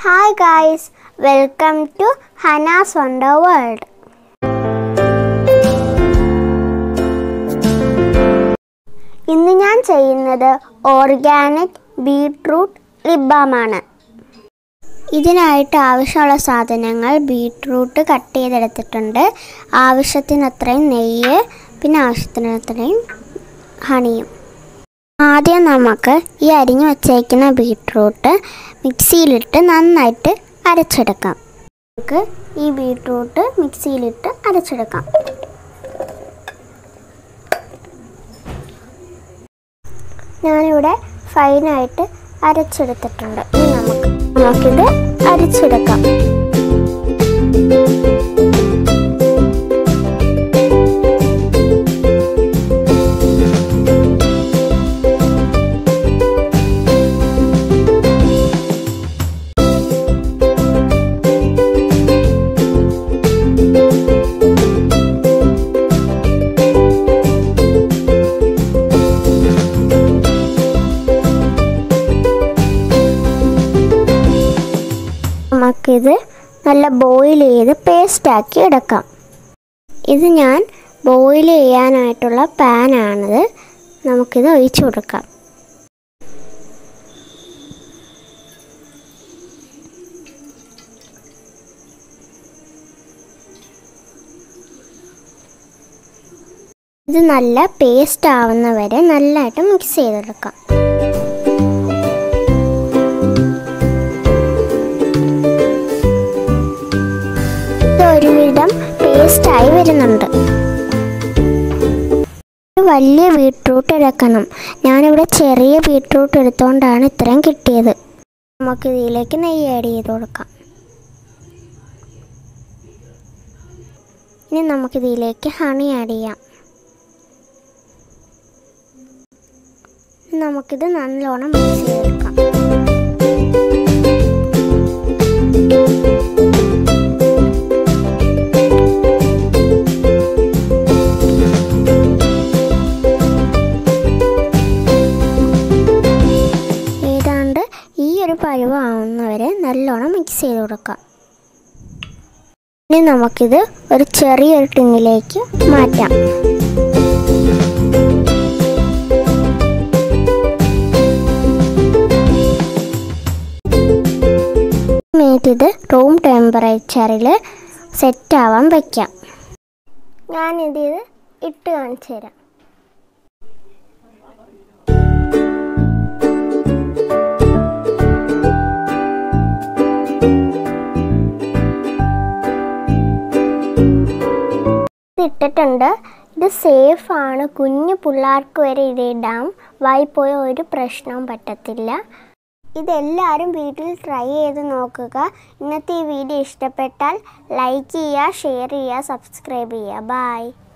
hi guys welcome to Hana's wonder world ഇന്ന് ഞാൻ ചെയ്യുന്നത് ഓർഗാനിക് ബീട്രൂട്ട് ലിബാമാണ് ഇതിനായിട്ട് ആവശ്യമുള്ള സാധനങ്ങൾ ബീട്രൂട്ട് കട്ട് ചെയ്തെടുത്തിട്ടുണ്ട് ആവശ്യത്തിനത്രയും നെയ്യ് പിന്നെ ആവശ്യത്തിനത്രയും ഹണിയും ആദ്യം നമുക്ക് ഈ അരിഞ്ഞു വച്ചേക്കുന്ന ബീട്രൂട്ട് മിക്സിയിലിട്ട് നന്നായിട്ട് അരച്ചെടുക്കാം നമുക്ക് ഈ ബീട്രൂട്ട് മിക്സിയിലിട്ട് അരച്ചെടുക്കാം ഞാനിവിടെ ഫൈനായിട്ട് അരച്ചെടുത്തിട്ടുണ്ട് ഇനി നമുക്ക് നമുക്കിത് അരച്ചെടുക്കാം നമുക്കിത് നല്ല ബോയിൽ ചെയ്ത് പേസ്റ്റാക്കി എടുക്കാം ഇത് ഞാൻ ബോയിൽ ചെയ്യാനായിട്ടുള്ള പാനാണിത് നമുക്കിത് ഒഴിച്ചു കൊടുക്കാം ഇത് നല്ല പേസ്റ്റ് ആവുന്ന വരെ നല്ലതായിട്ട് മിക്സ് ചെയ്തെടുക്കാം ഇത് ഒരുവിധം പേസ്റ്റായി വരുന്നുണ്ട് ഒരു വലിയ ബീട്രൂട്ട് എടുക്കണം ഞാനിവിടെ ചെറിയ ബീട്രൂട്ട് എടുത്തുകൊണ്ടാണ് ഇത്രയും കിട്ടിയത് നമുക്ക് ഇതിലേക്ക് നെയ്യ് ആഡ് ചെയ്ത് കൊടുക്കാം ഇനി നമുക്കിതിലേക്ക് ഹണി ആഡ് ചെയ്യാം നമുക്കിത് നല്ലോണം മിക്സ് ചെയ്തെടുക്കാം ഏതാണ്ട് ഈ ഒരു പരുവാവുന്നവരെ നല്ലോണം മിക്സ് ചെയ്ത് കൊടുക്കാം ഇനി നമുക്കിത് ഒരു ചെറിയൊരു ടിന്നിലേക്ക് മാറ്റാം മിനിറ്റ് ഇത് റൂം ടെമ്പറേച്ചറിൽ സെറ്റ് ആവാൻ വയ്ക്കാം ഞാനിത് ഇട്ട് കാണിച്ചു തരാം ഇത് ഇട്ടിട്ടുണ്ട് ഇത് സേഫ് ആണ് കുഞ്ഞു പിള്ളേർക്ക് വരെ ഇത് ഇടാം വായിപ്പോയ ഒരു പ്രശ്നവും പറ്റത്തില്ല ഇതെല്ലാവരും വീട്ടിൽ ട്രൈ ചെയ്ത് നോക്കുക ഇന്നത്തെ ഈ വീഡിയോ ഇഷ്ടപ്പെട്ടാൽ ലൈക്ക് ചെയ്യുക ഷെയർ ചെയ്യുക സബ്സ്ക്രൈബ് ചെയ്യുക ബായ്